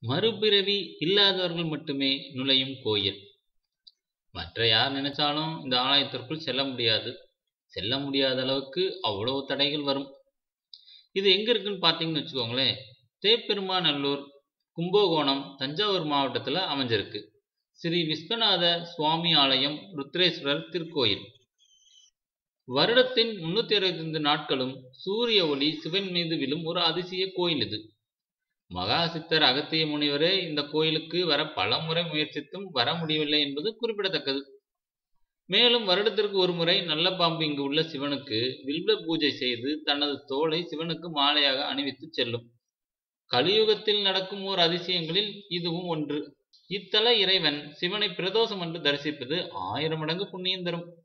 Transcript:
மறுபிறவி இல்லாதவர்கள் மட்டுமே நுழையும் கோயில் மற்ற யார் நினைச்சாலும் இந்த ஆலயத்திற்குள் செல்ல முடியாது செல்ல முடியாத அளவுக்கு அவ்வளவு தடைகள் வரும் இது எங்க இருக்குன்னு பார்த்தீங்கன்னு வச்சுக்கோங்களேன் தேப்பெருமாநல்லூர் கும்பகோணம் தஞ்சாவூர் மாவட்டத்தில் அமைஞ்சிருக்கு ஸ்ரீ விஸ்வநாத சுவாமி ஆலயம் ருத்ரேஸ்வரர் திருக்கோயில் வருடத்தின் முன்னூத்தி அறுபத்தைந்து நாட்களும் சூரிய ஒளி சிவன் மீது விழும் ஒரு அதிசய கோயில் இது மகா சித்தர் அகத்திய முனிவரே இந்த கோயிலுக்கு வர பல முறை முயற்சித்தும் வர முடியவில்லை என்பது குறிப்பிடத்தக்கது மேலும் வருடத்திற்கு ஒரு முறை நல்ல பாம்பு இங்கு உள்ள சிவனுக்கு வில்வ பூஜை செய்து தனது தோலை சிவனுக்கு மாலையாக அணிவித்து செல்லும் கலியுகத்தில் நடக்கும் ஓர் அதிசயங்களில் இதுவும் ஒன்று இத்தல இறைவன் சிவனை பிரதோஷம் என்று தரிசிப்பது ஆயிரம் மடங்கு புண்ணியம் தரும்